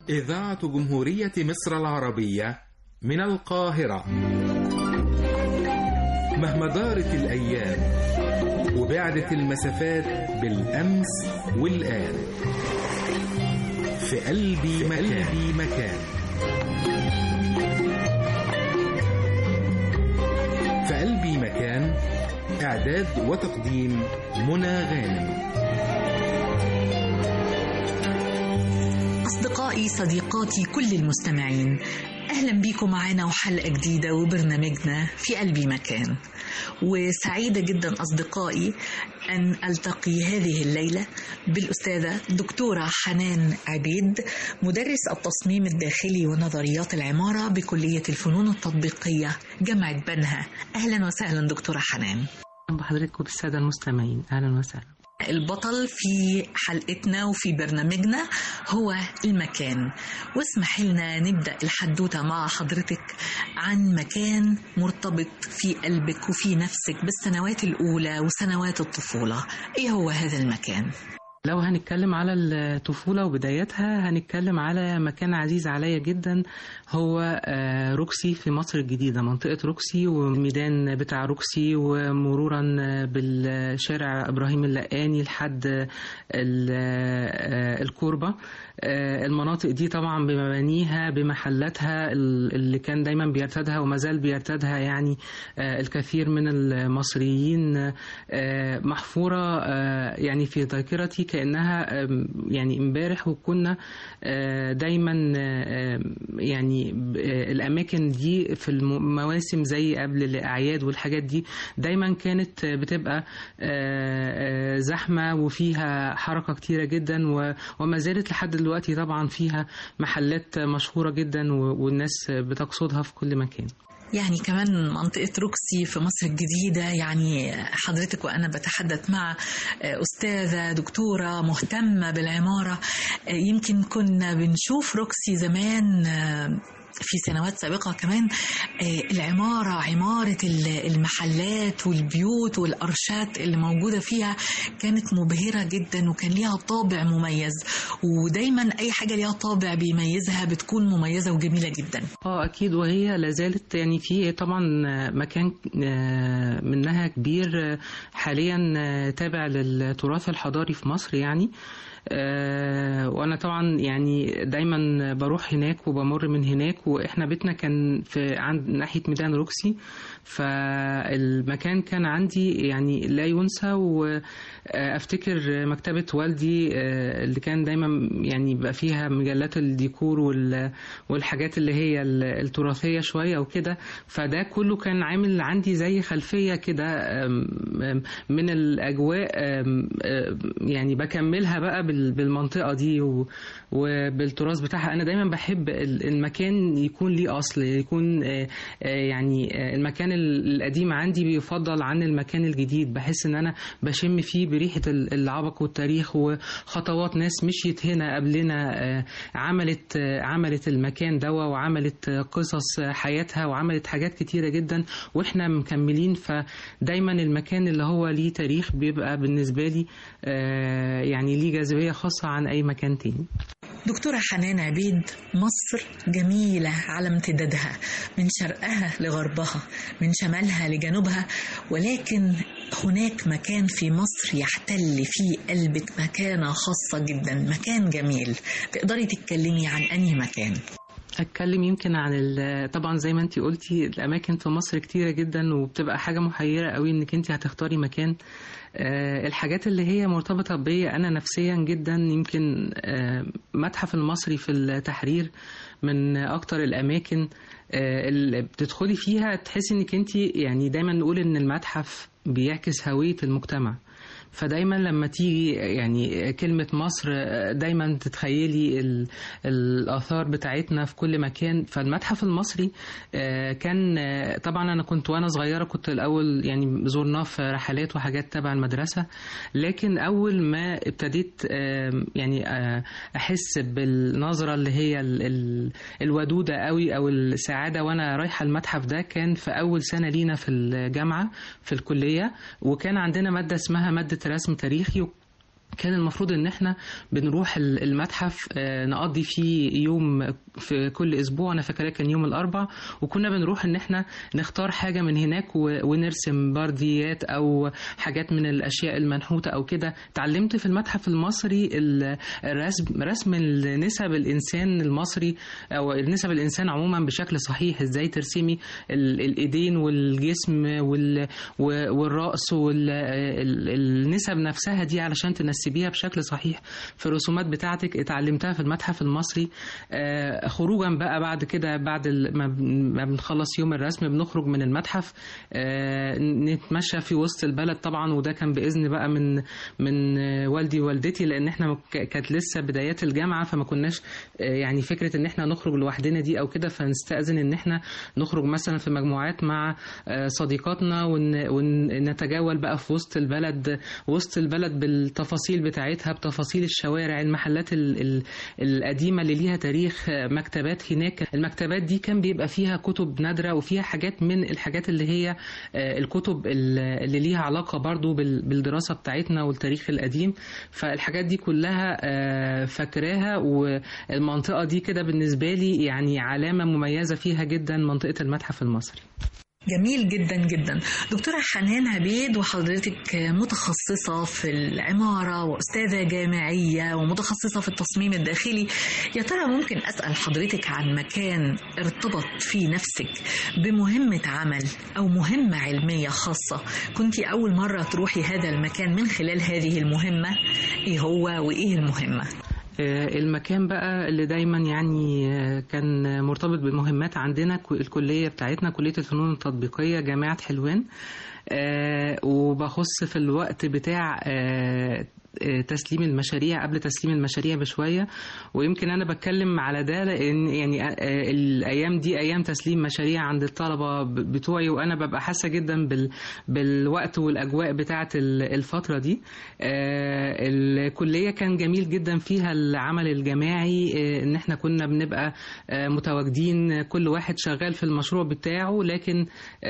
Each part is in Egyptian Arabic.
إذاعة جمهورية مصر العربية من القاهرة مهما دارت الأيام وبعدت المسافات بالأمس والآن في قلبي مكان, قلبي مكان في قلبي مكان إعداد وتقديم منى غانم أصدقائي صديقاتي كل المستمعين أهلا بيكم معانا وحلقة جديدة وبرنامجنا في قلبي مكان وسعيدة جدا أصدقائي أن ألتقي هذه الليلة بالأستاذة دكتورة حنان عبيد مدرس التصميم الداخلي ونظريات العمارة بكلية الفنون التطبيقية جامعة بنها أهلا وسهلا دكتورة حنان بحضرتك وبالسادة المستمعين أهلا وسهلا البطل في حلقتنا وفي برنامجنا هو المكان واسمح لنا نبدأ الحدوتة مع حضرتك عن مكان مرتبط في قلبك وفي نفسك بالسنوات الأولى وسنوات الطفولة إيه هو هذا المكان؟ لو هنتكلم على الطفولة وبدايتها هنتكلم على مكان عزيز عليا جدا هو روكسي في مصر الجديدة منطقة روكسي والميدان بتاع روكسي ومرورا بالشارع إبراهيم اللقاني لحد الكوربة المناطق دي طبعا بمبانيها بمحلاتها اللي كان دايما بيرتادها وما زال بيرتادها يعني الكثير من المصريين محفورة يعني في ذاكرتي كأنها يعني امبارح وكنا دايما يعني الأماكن دي في المواسم زي قبل الأعياد والحاجات دي دايما كانت بتبقى زحمة وفيها حركة كتيرة جدا وما زالت لحد دلوقتي طبعا فيها محلات مشهورة جدا والناس بتقصدها في كل مكان يعني كمان منطقة روكسي في مصر الجديدة يعني حضرتك وأنا بتحدث مع أستاذة دكتورة مهتمة بالعمارة يمكن كنا بنشوف روكسي زمان في سنوات سابقة كمان العمارة عمارة المحلات والبيوت والأرشات اللي موجودة فيها كانت مبهرة جدا وكان ليها طابع مميز ودايما أي حاجة ليها طابع بيميزها بتكون مميزة وجميلة جدا اه أكيد وهي لازالت يعني في طبعا مكان منها كبير حاليا تابع للتراث الحضاري في مصر يعني أه وانا طبعا يعني دايما بروح هناك وبمر من هناك واحنا بيتنا كان في عند ناحيه ميدان روكسي فالمكان كان عندي يعني لا ينسى وافتكر مكتبه والدي اللي كان دايما يعني بقى فيها مجلات الديكور والحاجات اللي هي التراثيه شويه وكده فده كله كان عامل عندي زي خلفيه كده من الاجواء يعني بكملها بقى بالمنطقه دي وبالتراث بتاعها انا دايما بحب المكان يكون ليه اصل يكون يعني المكان القديم عندي بيفضل عن المكان الجديد بحس ان انا بشم فيه بريحه العبق والتاريخ وخطوات ناس مشيت هنا قبلنا عملت عملت المكان دوا وعملت قصص حياتها وعملت حاجات كتيره جدا واحنا مكملين فدايما المكان اللي هو ليه تاريخ بيبقى بالنسبه لي يعني ليه جاذبيه خاصه عن اي مكان تاني دكتورة حنان عبيد مصر جميلة على امتدادها من شرقها لغربها من شمالها لجنوبها ولكن هناك مكان في مصر يحتل فيه قلبك مكانة خاصة جدا مكان جميل تقدري تتكلمي عن أنهي مكان اتكلم يمكن عن طبعا زي ما انت قلتي الاماكن في مصر كتيره جدا وبتبقى حاجه محيره قوي انك انت هتختاري مكان الحاجات اللي هي مرتبطة بيا أنا نفسيا جدا يمكن متحف المصري في التحرير من أكتر الأماكن اللي بتدخلي فيها تحسي إنك أنت يعني دايما نقول إن المتحف بيعكس هوية المجتمع فدايما لما تيجي يعني كلمة مصر دايما تتخيلي الآثار بتاعتنا في كل مكان فالمتحف المصري كان طبعا أنا كنت وأنا صغيرة كنت الأول يعني زرناه في رحلات وحاجات تبع المدرسة لكن أول ما ابتديت يعني أحس بالنظرة اللي هي الودودة قوي أو السعادة وأنا رايحة المتحف ده كان في أول سنة لينا في الجامعة في الكلية وكان عندنا مادة اسمها مادة رسم تاريخي كان المفروض ان احنا بنروح المتحف نقضي فيه يوم في كل اسبوع انا فاكره كان يوم الاربع وكنا بنروح ان احنا نختار حاجه من هناك ونرسم برديات او حاجات من الاشياء المنحوته او كده اتعلمت في المتحف المصري الرسم رسم نسب الانسان المصري او نسب الانسان عموما بشكل صحيح ازاي ترسمي الايدين والجسم والراس والنسب نفسها دي علشان تنسبيها بشكل صحيح في الرسومات بتاعتك اتعلمتها في المتحف المصري خروجا بقى بعد كده بعد ما بنخلص يوم الرسم بنخرج من المتحف نتمشى في وسط البلد طبعا وده كان باذن بقى من من والدي ووالدتي لان احنا كانت لسه بدايات الجامعه فما كناش يعني فكره ان احنا نخرج لوحدنا دي او كده فنستاذن ان احنا نخرج مثلا في مجموعات مع صديقاتنا ونتجول بقى في وسط البلد وسط البلد بالتفاصيل بتاعتها بتفاصيل الشوارع المحلات القديمه اللي ليها تاريخ مكتبات هناك المكتبات دي كان بيبقى فيها كتب نادره وفيها حاجات من الحاجات اللي هي الكتب اللي ليها علاقه برضو بالدراسه بتاعتنا والتاريخ القديم فالحاجات دي كلها فاكراها والمنطقه دي كده بالنسبه لي يعني علامه مميزه فيها جدا منطقه المتحف المصري جميل جدا جدا دكتورة حنان عبيد وحضرتك متخصصة في العمارة وأستاذة جامعية ومتخصصة في التصميم الداخلي يا ترى ممكن أسأل حضرتك عن مكان ارتبط في نفسك بمهمة عمل أو مهمة علمية خاصة كنت أول مرة تروحي هذا المكان من خلال هذه المهمة إيه هو وإيه المهمة؟ المكان بقى اللي دايما يعني كان مرتبط بالمهمات عندنا الكلية بتاعتنا كلية الفنون التطبيقية جامعة حلوان وبخص في الوقت بتاع تسليم المشاريع قبل تسليم المشاريع بشويه ويمكن انا بتكلم على ده لان يعني الايام دي ايام تسليم مشاريع عند الطلبه بتوعي وانا ببقى حاسه جدا بال بالوقت والاجواء بتاعه الفتره دي الكليه كان جميل جدا فيها العمل الجماعي ان احنا كنا بنبقى متواجدين كل واحد شغال في المشروع بتاعه لكن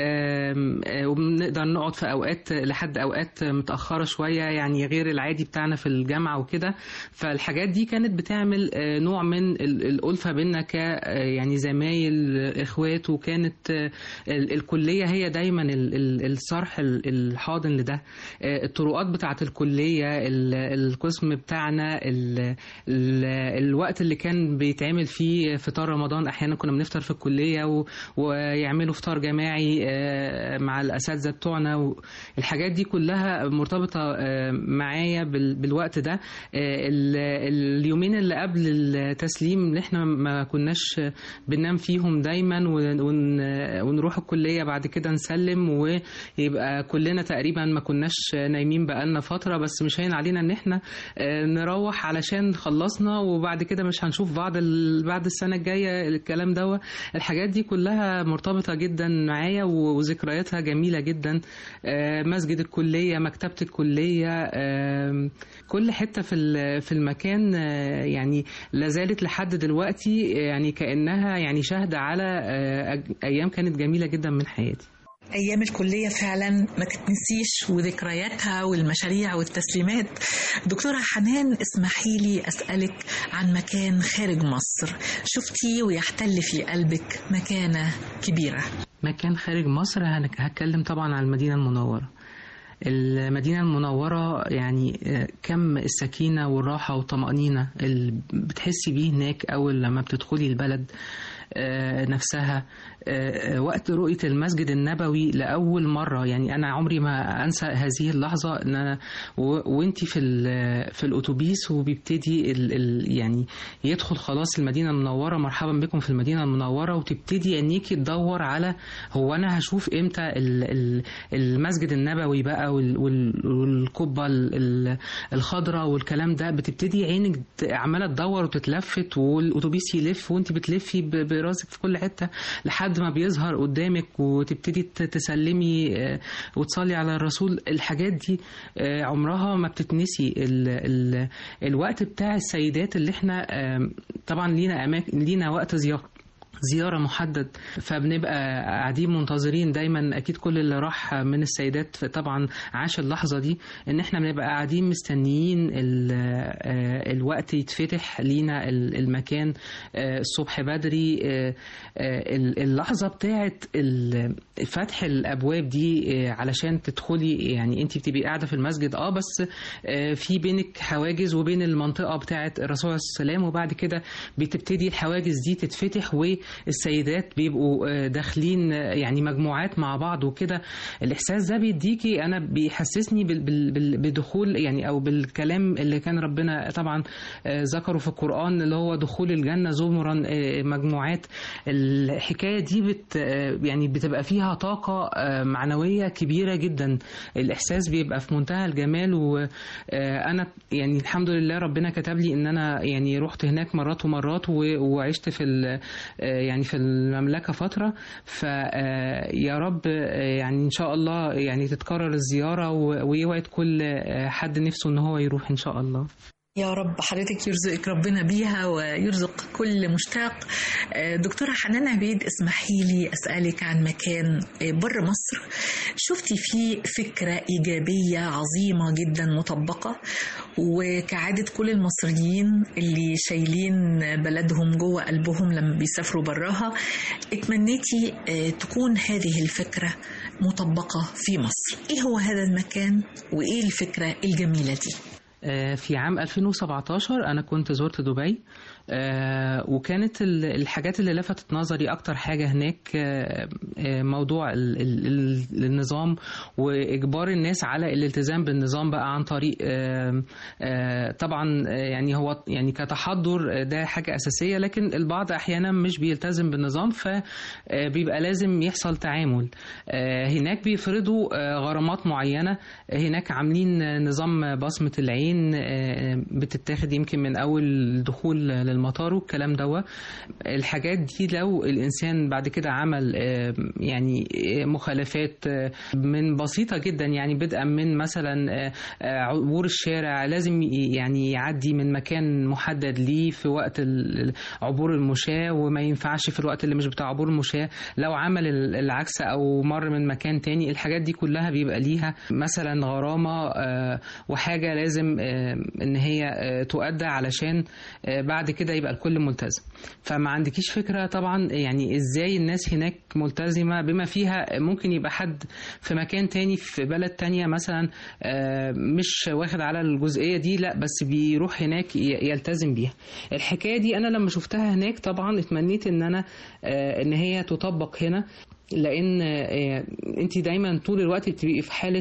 وبنقدر نقعد في اوقات لحد اوقات متاخره شويه يعني غير العادي بتاعنا في الجامعه وكده فالحاجات دي كانت بتعمل نوع من الالفه بينا ك يعني زمايل اخوات وكانت الكليه هي دايما الصرح الحاضن لده الطرقات بتاعه الكليه القسم بتاعنا الوقت اللي كان بيتعمل فيه فطار رمضان احيانا كنا بنفطر في الكليه ويعملوا فطار جماعي مع الاساتذه بتوعنا الحاجات دي كلها مرتبطه معايا بالوقت ده اليومين اللي قبل التسليم اللي احنا ما كناش بننام فيهم دايما ونروح الكليه بعد كده نسلم ويبقى كلنا تقريبا ما كناش نايمين بقالنا فتره بس مش هين علينا ان احنا نروح علشان خلصنا وبعد كده مش هنشوف بعض بعد السنه الجايه الكلام ده الحاجات دي كلها مرتبطه جدا معايا وذكرياتها جميله جدا مسجد الكليه مكتبه الكليه كل حته في في المكان يعني لازالت لحد دلوقتي يعني كانها يعني شاهده على ايام كانت جميله جدا من حياتي أيام الكلية فعلا ما تتنسيش وذكرياتها والمشاريع والتسليمات دكتورة حنان اسمحي لي أسألك عن مكان خارج مصر شفتي ويحتل في قلبك مكانة كبيرة مكان خارج مصر هتكلم طبعا عن المدينة المنورة المدينة المنورة يعني كم السكينة والراحة والطمأنينة اللي بتحسي بيه هناك أول لما بتدخلي البلد نفسها وقت رؤية المسجد النبوي لأول مرة يعني أنا عمري ما أنسى هذه اللحظة إن أنا وأنتي في في الأتوبيس وبيبتدي ال ال يعني يدخل خلاص المدينة المنورة مرحبا بكم في المدينة المنورة وتبتدي عينيكي تدور على هو أنا هشوف إمتى المسجد النبوي بقى والقبة الخضراء والكلام ده بتبتدي عينك عمالة تدور وتتلفت والأتوبيس يلف وأنت بتلفي براسك في كل حتة لحد ما بيظهر قدامك وتبتدي تسلمي وتصلي على الرسول الحاجات دي عمرها ما بتتنسي ال ال الوقت بتاع السيدات اللي احنا طبعا لينا أماكن لينا وقت زيارة زيارة محدد فبنبقى قاعدين منتظرين دايما أكيد كل اللي راح من السيدات طبعا عاش اللحظة دي إن إحنا بنبقى قاعدين مستنيين الوقت يتفتح لينا المكان الصبح بدري اللحظة بتاعت فتح الأبواب دي علشان تدخلي يعني أنت بتبقي قاعدة في المسجد أه بس في بينك حواجز وبين المنطقة بتاعت الرسول عليه السلام وبعد كده بتبتدي الحواجز دي تتفتح و السيدات بيبقوا داخلين يعني مجموعات مع بعض وكده الاحساس ده بيديكي انا بيحسسني بدخول يعني او بالكلام اللي كان ربنا طبعا ذكره في القران اللي هو دخول الجنه زمرا مجموعات الحكايه دي بت يعني بتبقى فيها طاقه معنويه كبيره جدا الاحساس بيبقى في منتهى الجمال وانا يعني الحمد لله ربنا كتب لي ان انا يعني رحت هناك مرات ومرات وعشت في يعني في المملكة فترة فيا رب يعني إن شاء الله يعني تتكرر الزيارة ويوعد كل حد نفسه إن هو يروح إن شاء الله يا رب حضرتك يرزقك ربنا بيها ويرزق كل مشتاق دكتورة حنان عبيد اسمحي لي أسألك عن مكان بره مصر شفتي فيه فكرة إيجابية عظيمة جدا مطبقة وكعادة كل المصريين اللي شايلين بلدهم جوه قلبهم لما بيسافروا براها اتمنيتي تكون هذه الفكرة مطبقة في مصر ايه هو هذا المكان وايه الفكرة الجميلة دي في عام 2017 أنا كنت زرت دبي وكانت الحاجات اللي لفتت نظري أكتر حاجة هناك موضوع النظام وإجبار الناس على الالتزام بالنظام بقى عن طريق طبعا يعني هو يعني كتحضر ده حاجة أساسية لكن البعض أحيانا مش بيلتزم بالنظام فبيبقى لازم يحصل تعامل هناك بيفرضوا غرامات معينة هناك عاملين نظام بصمة العين بتتاخد يمكن من أول دخول للمطار والكلام دوا الحاجات دي لو الإنسان بعد كده عمل يعني مخالفات من بسيطة جدا يعني بدءا من مثلا عبور الشارع لازم يعني يعدي من مكان محدد ليه في وقت عبور المشاة وما ينفعش في الوقت اللي مش بتاع عبور المشاة لو عمل العكس أو مر من مكان تاني الحاجات دي كلها بيبقى ليها مثلا غرامة وحاجة لازم ان هي تؤدى علشان بعد كده يبقى الكل ملتزم فما عندكيش فكرة طبعا يعني ازاي الناس هناك ملتزمة بما فيها ممكن يبقى حد في مكان تاني في بلد تانية مثلا مش واخد على الجزئية دي لا بس بيروح هناك يلتزم بيها الحكاية دي انا لما شفتها هناك طبعا اتمنيت ان انا ان هي تطبق هنا لان انت دايما طول الوقت بتبقي في حاله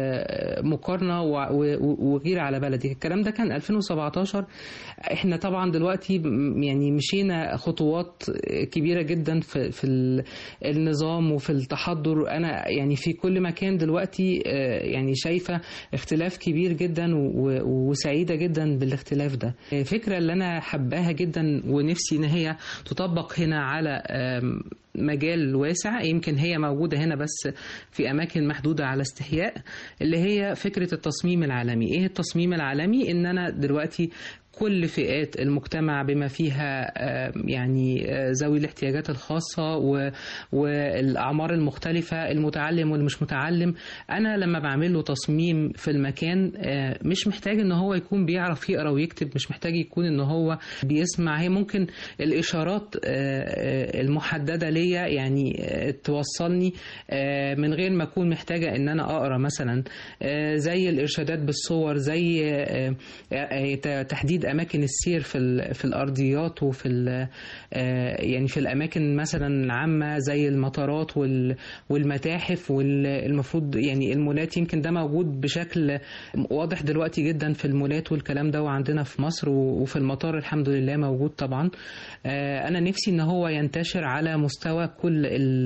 مقارنه وغيره على بلدك الكلام ده كان 2017 احنا طبعا دلوقتي يعني مشينا خطوات كبيره جدا في في النظام وفي التحضر انا يعني في كل مكان دلوقتي يعني شايفه اختلاف كبير جدا وسعيده جدا بالاختلاف ده الفكره اللي انا حباها جدا ونفسي ان هي تطبق هنا على مجال واسع يمكن هي موجودة هنا بس في أماكن محدودة على استحياء اللي هي فكرة التصميم العالمي إيه التصميم العالمي إن أنا دلوقتي كل فئات المجتمع بما فيها يعني ذوي الاحتياجات الخاصة والأعمار المختلفة المتعلم والمش متعلم أنا لما بعمل له تصميم في المكان مش محتاج إن هو يكون بيعرف يقرأ ويكتب مش محتاج يكون إن هو بيسمع هي ممكن الإشارات المحددة ليا يعني توصلني من غير ما أكون محتاجة إن أنا أقرأ مثلا زي الإرشادات بالصور زي تحديد اماكن السير في في الارضيات وفي يعني في الاماكن مثلا العامه زي المطارات والمتاحف والمفروض يعني المولات يمكن ده موجود بشكل واضح دلوقتي جدا في المولات والكلام ده وعندنا في مصر وفي المطار الحمد لله موجود طبعا انا نفسي ان هو ينتشر على مستوى كل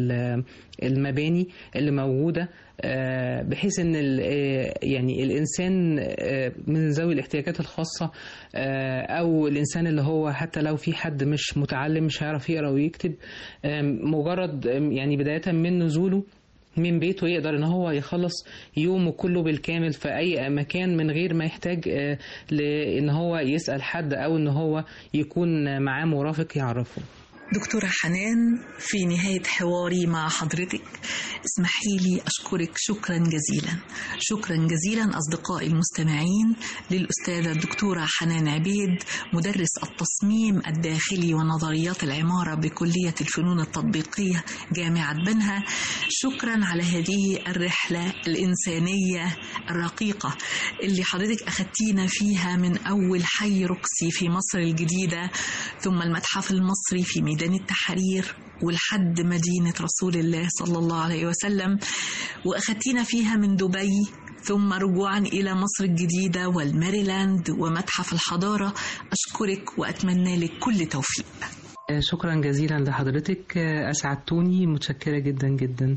المباني اللي موجوده بحيث ان يعني الانسان من ذوي الاحتياجات الخاصه او الانسان اللي هو حتى لو في حد مش متعلم مش هيعرف يقرا ويكتب مجرد يعني بدايه من نزوله من بيته يقدر ان هو يخلص يومه كله بالكامل في اي مكان من غير ما يحتاج لان هو يسال حد او ان هو يكون معاه مرافق يعرفه دكتورة حنان في نهاية حواري مع حضرتك اسمحي لي أشكرك شكرا جزيلا شكرا جزيلا أصدقائي المستمعين للأستاذة الدكتورة حنان عبيد مدرس التصميم الداخلي ونظريات العمارة بكلية الفنون التطبيقية جامعة بنها شكرا على هذه الرحلة الإنسانية الرقيقة اللي حضرتك أخدتينا فيها من أول حي روكسي في مصر الجديدة ثم المتحف المصري في ميدان التحرير ولحد مدينة رسول الله صلى الله عليه وسلم وأخدتينا فيها من دبي ثم رجوعا إلى مصر الجديدة والماريلاند ومتحف الحضارة أشكرك وأتمنى لك كل توفيق شكرا جزيلا لحضرتك أسعدتوني متشكرة جدا جدا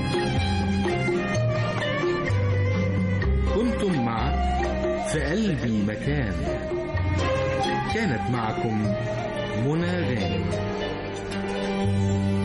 كنتم مع في قلبي مكان كانت معكم منى غانم